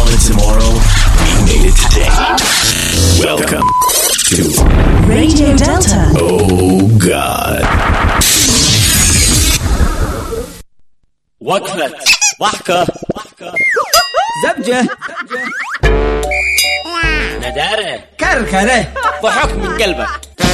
wanted tomorrow, we made it today. Welcome to Radio Delta. Oh God. وقفة ضحكة زبجة ندارة كركرة ضحك من قلبك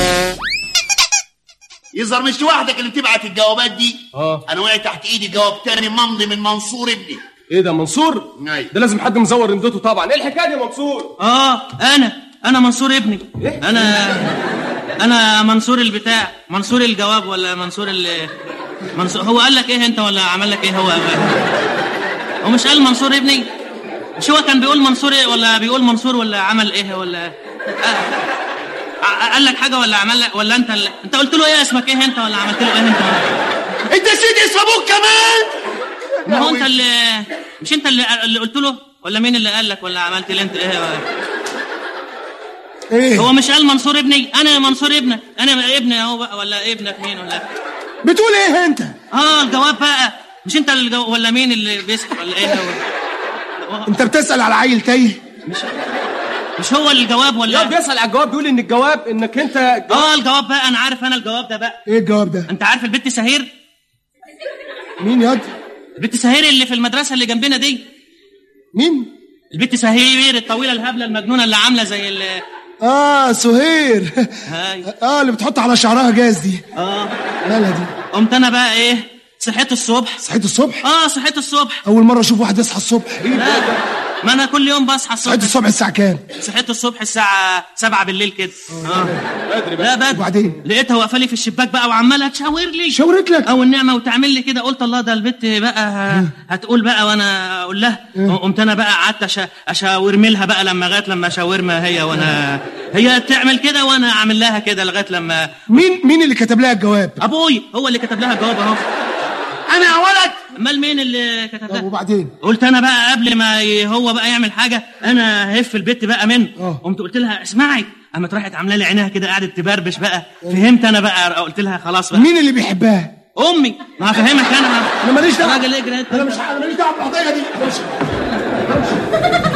يظهر مش لوحدك اللي بتبعت الجوابات دي اه انا وقع تحت ايدي جواب تاني ممضي من منصور ابني ايه ده منصور أيوة. ده لازم حد مزور رمدته طبعا ايه الحكايه دي يا منصور اه انا انا منصور ابني انا انا منصور البتاع منصور الجواب ولا منصور ال منصور هو قال لك ايه انت ولا عمل لك ايه هو هو مش قال منصور ابني مش هو كان بيقول منصور إيه ولا بيقول منصور ولا عمل ايه ولا آه. ع- قال لك حاجه ولا عمل لك ولا انت اللي... انت قلت له ايه اسمك ايه انت ولا عملت له ايه انت انت نسيت اسم ابوك كمان ما هو انت اللي مش انت اللي, اللي قلت له ولا مين اللي قال لك ولا عملت لي انت ايه ولا... ايه هو مش قال منصور ابني انا منصور ابنك انا ابني اهو بقى ولا ابنك مين ولا بتقول ايه انت اه الجواب بقى مش انت الجو... ولا مين اللي بيسأل ولا ايه هو انت بتسأل على عيل تايه مش هو الجواب لا ولا بيسال على الجواب بيقول ان الجواب انك انت اه الجواب بقى انا عارف انا الجواب ده بقى ايه الجواب ده انت عارف البت سهير مين ياد البت سهير اللي في المدرسه اللي جنبنا دي مين البت سهير الطويله الهبله المجنونه اللي عامله زي ال اه سهير هاي اه اللي بتحط على شعرها جاز دي اه مالها دي قمت انا بقى ايه صحيت الصبح صحيت الصبح اه صحيت الصبح اول مره اشوف واحد يصحى الصبح لا ما انا كل يوم بصحى الصبح صحيت الصبح الساعه كام صحيت الصبح الساعة سبعة بالليل كده اه بدري لا بدري وبعدين؟ لقيتها واقفة لي في الشباك بقى وعمالة تشاور لي شاورت لك او النعمة وتعمل لي كده قلت الله ده البت بقى ه- هتقول بقى وانا اقول لها قمت انا بقى قعدت أشا- اشاورم لها بقى لما لغايه لما شاورما هي وانا هي تعمل كده وانا اعمل لها كده لغايه لما مين مين اللي كتب لها الجواب ابوي هو اللي كتب لها الجواب اهو انا يا ولد امال مين اللي كتب طب لها وبعدين قلت انا بقى قبل ما ي- هو بقى يعمل حاجه انا هف البت بقى منه اه. قمت قلت لها اسمعي قامت راحت عامله لي عينيها كده قعدت تبربش بقى فهمت انا بقى قلت لها خلاص بقى مين اللي بيحبها امي ما هفهمك انا انا ماليش دعوه راجل اجري انت انا مش انا ماليش دعوه بالقضيه دي أنا مش-